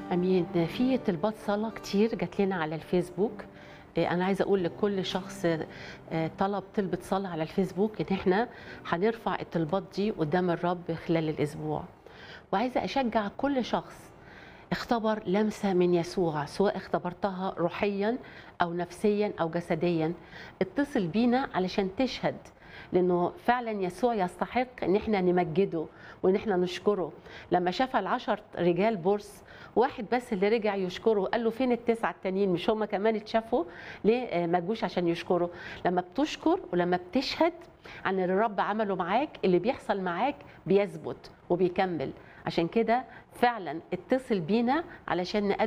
امين في طلبات صلاه كتير جات لنا على الفيسبوك إيه، انا عايزه اقول لكل شخص آه، طلب طلبه صلاه على الفيسبوك ان احنا هنرفع الطلبات دي قدام الرب خلال الاسبوع وعايزه اشجع كل شخص اختبر لمسه من يسوع سواء اختبرتها روحيا او نفسيا او جسديا اتصل بينا علشان تشهد لانه فعلا يسوع يستحق ان احنا نمجده وان احنا نشكره لما شاف العشر رجال بورس واحد بس اللي رجع يشكره قال له فين التسعه التانيين مش هم كمان اتشافوا ليه آه، ما جوش عشان يشكروا لما بتشكر ولما بتشهد عن اللي الرب عمله معاك اللي بيحصل معاك بيثبت وبيكمل عشان كده فعلا اتصل بينا علشان نقدم